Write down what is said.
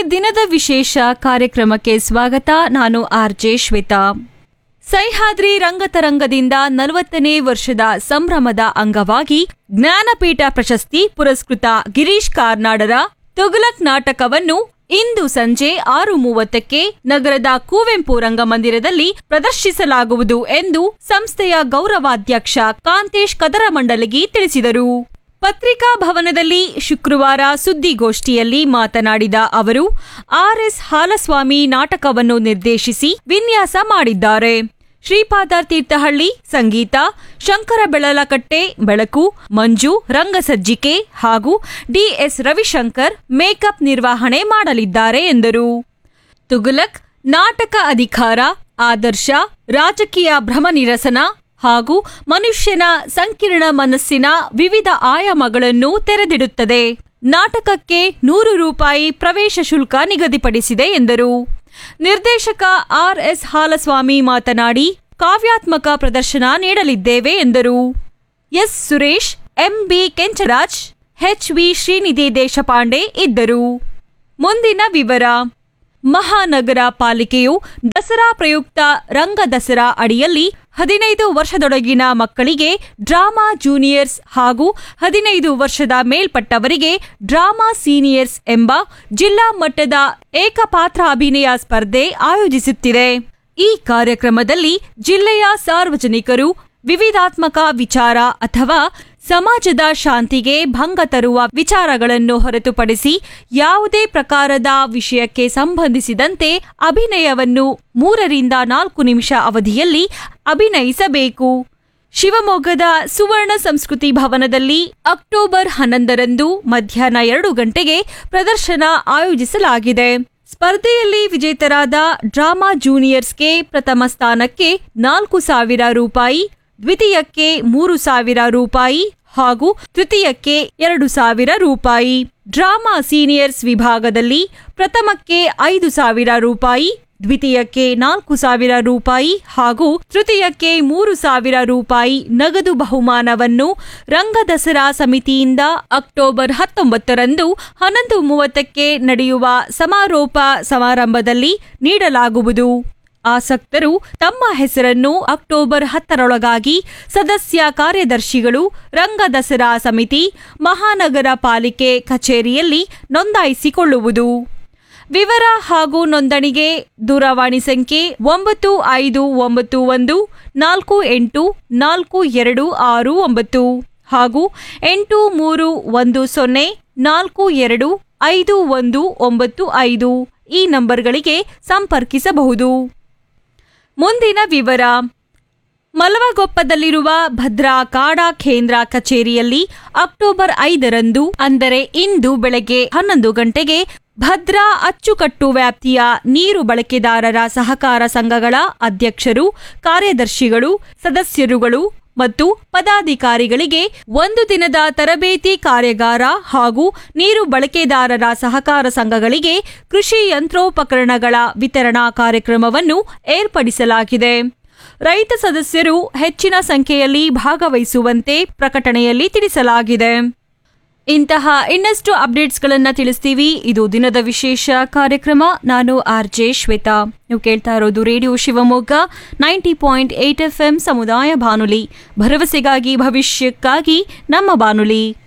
ದಿನದ ವಿಶೇಷ ಕಾರ್ಯಕ್ರಮಕ್ಕೆ ಸ್ವಾಗತ ನಾನು ಆರ್ ಜೆ ಶ್ವೇತಾ ಸಹ್ಯಾದ್ರಿ ರಂಗತರಂಗದಿಂದ ನಲವತ್ತನೇ ವರ್ಷದ ಸಂಭ್ರಮದ ಅಂಗವಾಗಿ ಜ್ಞಾನಪೀಠ ಪ್ರಶಸ್ತಿ ಪುರಸ್ಕೃತ ಗಿರೀಶ್ ಕಾರ್ನಾಡರ ತುಘಲಕ್ ನಾಟಕವನ್ನು ಇಂದು ಸಂಜೆ ಆರು ಮೂವತ್ತಕ್ಕೆ ನಗರದ ಕುವೆಂಪು ರಂಗಮಂದಿರದಲ್ಲಿ ಪ್ರದರ್ಶಿಸಲಾಗುವುದು ಎಂದು ಸಂಸ್ಥೆಯ ಗೌರವಾಧ್ಯಕ್ಷ ಕಾಂತೇಶ್ ಕದರಮಂಡಲಗಿ ತಿಳಿಸಿದರು ಪತ್ರಿಕಾ ಭವನದಲ್ಲಿ ಶುಕ್ರವಾರ ಸುದ್ದಿಗೋಷ್ಠಿಯಲ್ಲಿ ಮಾತನಾಡಿದ ಅವರು ಆರ್ಎಸ್ ಹಾಲಸ್ವಾಮಿ ನಾಟಕವನ್ನು ನಿರ್ದೇಶಿಸಿ ವಿನ್ಯಾಸ ಮಾಡಿದ್ದಾರೆ ಶ್ರೀಪಾದ ತೀರ್ಥಹಳ್ಳಿ ಸಂಗೀತ ಶಂಕರ ಬೆಳಲಕಟ್ಟೆ ಬೆಳಕು ಮಂಜು ರಂಗಸಜ್ಜಿಕೆ ಹಾಗೂ ಡಿಎಸ್ ರವಿಶಂಕರ್ ಮೇಕಪ್ ನಿರ್ವಹಣೆ ಮಾಡಲಿದ್ದಾರೆ ಎಂದರು ತುಗುಲಕ್ ನಾಟಕ ಅಧಿಕಾರ ಆದರ್ಶ ರಾಜಕೀಯ ಭ್ರಮ ನಿರಸನ ಹಾಗೂ ಮನುಷ್ಯನ ಸಂಕೀರ್ಣ ಮನಸ್ಸಿನ ವಿವಿಧ ಆಯಾಮಗಳನ್ನು ತೆರೆದಿಡುತ್ತದೆ ನಾಟಕಕ್ಕೆ ನೂರು ರೂಪಾಯಿ ಪ್ರವೇಶ ಶುಲ್ಕ ನಿಗದಿಪಡಿಸಿದೆ ಎಂದರು ನಿರ್ದೇಶಕ ಆರ್ ಎಸ್ ಹಾಲಸ್ವಾಮಿ ಮಾತನಾಡಿ ಕಾವ್ಯಾತ್ಮಕ ಪ್ರದರ್ಶನ ನೀಡಲಿದ್ದೇವೆ ಎಂದರು S Suresh M B Kencharaj H V Srinidhi Deshpande ಇದ್ದರು ಮುಂದಿನ ವಿವರ ಮಹಾನಗರ ಪಾಲಿಕೆಯು ದಸರಾ ಪ್ರಯುಕ್ತ ರಂಗ ದಸರಾ ಅಡಿಯಲ್ಲಿ ಹದಿನೈದು ವರ್ಷದೊಳಗಿನ ಮಕ್ಕಳಿಗೆ ಡ್ರಾಮಾ ಜೂನಿಯರ್ಸ್ ಹಾಗೂ ಹದಿನೈದು ವರ್ಷದ ಮೇಲ್ಪಟ್ಟವರಿಗೆ ಡ್ರಾಮಾ ಸೀನಿಯರ್ಸ್ ಎಂಬ ಜಿಲ್ಲಾ ಮಟ್ಟದ ಏಕಪಾತ್ರ ಅಭಿನಯ ಸ್ಪರ್ಧೆ ಆಯೋಜಿಸುತ್ತಿದೆ ಈ ಕಾರ್ಯಕ್ರಮದಲ್ಲಿ ಜಿಲ್ಲೆಯ ಸಾರ್ವಜನಿಕರು ವಿವಿಧಾತ್ಮಕ ವಿಚಾರ ಅಥವಾ ಸಮಾಜದ ಶಾಂತಿಗೆ ಭಂಗ ತರುವ ವಿಚಾರಗಳನ್ನು ಹೊರತುಪಡಿಸಿ ಯಾವುದೇ ಪ್ರಕಾರದ ವಿಷಯಕ್ಕೆ ಸಂಬಂಧಿಸಿದಂತೆ ಅಭಿನಯವನ್ನು ಮೂರರಿಂದ ನಾಲ್ಕು ನಿಮಿಷ ಅವಧಿಯಲ್ಲಿ ಅಭಿನಯಿಸಬೇಕು ಶಿವಮೊಗ್ಗದ ಸುವರ್ಣ ಸಂಸ್ಕೃತಿ ಭವನದಲ್ಲಿ ಅಕ್ಟೋಬರ್ ಹನ್ನೊಂದರಂದು ಮಧ್ಯಾಹ್ನ ಎರಡು ಗಂಟೆಗೆ ಪ್ರದರ್ಶನ ಆಯೋಜಿಸಲಾಗಿದೆ ಸ್ಪರ್ಧೆಯಲ್ಲಿ ವಿಜೇತರಾದ ಡ್ರಾಮಾ ಜೂನಿಯರ್ಸ್ಗೆ ಪ್ರಥಮ ಸ್ಥಾನಕ್ಕೆ ನಾಲ್ಕು ಸಾವಿರ ರೂಪಾಯಿ ದ್ವಿತೀಯಕ್ಕೆ ಮೂರು ಸಾವಿರ ರೂಪಾಯಿ ಹಾಗೂ ತೃತೀಯಕ್ಕೆ ಎರಡು ಸಾವಿರ ರೂಪಾಯಿ ಡ್ರಾಮಾ ಸೀನಿಯರ್ಸ್ ವಿಭಾಗದಲ್ಲಿ ಪ್ರಥಮಕ್ಕೆ ಐದು ಸಾವಿರ ರೂಪಾಯಿ ದ್ವಿತೀಯಕ್ಕೆ ನಾಲ್ಕು ಸಾವಿರ ರೂಪಾಯಿ ಹಾಗೂ ತೃತೀಯಕ್ಕೆ ಮೂರು ಸಾವಿರ ರೂಪಾಯಿ ನಗದು ಬಹುಮಾನವನ್ನು ರಂಗ ದಸರಾ ಸಮಿತಿಯಿಂದ ಅಕ್ಟೋಬರ್ ಹತ್ತೊಂಬತ್ತರಂದು ಹನ್ನೊಂದು ಮೂವತ್ತಕ್ಕೆ ನಡೆಯುವ ಸಮಾರೋಪ ಸಮಾರಂಭದಲ್ಲಿ ನೀಡಲಾಗುವುದು ಆಸಕ್ತರು ತಮ್ಮ ಹೆಸರನ್ನು ಅಕ್ಟೋಬರ್ ಹತ್ತರೊಳಗಾಗಿ ಸದಸ್ಯ ಕಾರ್ಯದರ್ಶಿಗಳು ರಂಗ ದಸರಾ ಸಮಿತಿ ಮಹಾನಗರ ಪಾಲಿಕೆ ಕಚೇರಿಯಲ್ಲಿ ನೋಂದಾಯಿಸಿಕೊಳ್ಳುವುದು ವಿವರ ಹಾಗೂ ನೋಂದಣಿಗೆ ದೂರವಾಣಿ ಸಂಖ್ಯೆ ಒಂಬತ್ತು ಐದು ಒಂಬತ್ತು ಒಂದು ನಾಲ್ಕು ಎಂಟು ನಾಲ್ಕು ಎರಡು ಆರು ಒಂಬತ್ತು ಹಾಗೂ ಎಂಟು ಮೂರು ಒಂದು ಸೊನ್ನೆ ನಾಲ್ಕು ಎರಡು ಐದು ಒಂದು ಒಂಬತ್ತು ಐದು ಈ ನಂಬರ್ಗಳಿಗೆ ಸಂಪರ್ಕಿಸಬಹುದು ಮುಂದಿನ ವಿವರ ಮಲವಗೊಪ್ಪದಲ್ಲಿರುವ ಭದ್ರಾ ಕಾಡಾ ಕೇಂದ್ರ ಕಚೇರಿಯಲ್ಲಿ ಅಕ್ಟೋಬರ್ ಐದರಂದು ಅಂದರೆ ಇಂದು ಬೆಳಗ್ಗೆ ಹನ್ನೊಂದು ಗಂಟೆಗೆ ಭದ್ರಾ ಅಚ್ಚುಕಟ್ಟು ವ್ಯಾಪ್ತಿಯ ನೀರು ಬಳಕೆದಾರರ ಸಹಕಾರ ಸಂಘಗಳ ಅಧ್ಯಕ್ಷರು ಕಾರ್ಯದರ್ಶಿಗಳು ಸದಸ್ಯರುಗಳು ಮತ್ತು ಪದಾಧಿಕಾರಿಗಳಿಗೆ ಒಂದು ದಿನದ ತರಬೇತಿ ಕಾರ್ಯಾಗಾರ ಹಾಗೂ ನೀರು ಬಳಕೆದಾರರ ಸಹಕಾರ ಸಂಘಗಳಿಗೆ ಕೃಷಿ ಯಂತ್ರೋಪಕರಣಗಳ ವಿತರಣಾ ಕಾರ್ಯಕ್ರಮವನ್ನು ಏರ್ಪಡಿಸಲಾಗಿದೆ ರೈತ ಸದಸ್ಯರು ಹೆಚ್ಚಿನ ಸಂಖ್ಯೆಯಲ್ಲಿ ಭಾಗವಹಿಸುವಂತೆ ಪ್ರಕಟಣೆಯಲ್ಲಿ ತಿಳಿಸಲಾಗಿದೆ ಇಂತಹ ಇನ್ನಷ್ಟು ಅಪ್ಡೇಟ್ಸ್ಗಳನ್ನ ತಿಳಿಸ್ತೀವಿ ಇದು ದಿನದ ವಿಶೇಷ ಕಾರ್ಯಕ್ರಮ ನಾನು ಆರ್ ಜೆ ಶ್ವೇತಾ ನೀವು ಕೇಳ್ತಾ ಇರೋದು radio Shivamogga ninety point eight F M ಸಮುದಾಯ ಬಾನುಲಿ ಭರವಸೆಗಾಗಿ ಭವಿಷ್ಯಕ್ಕಾಗಿ ನಮ್ಮ ಬಾನುಲಿ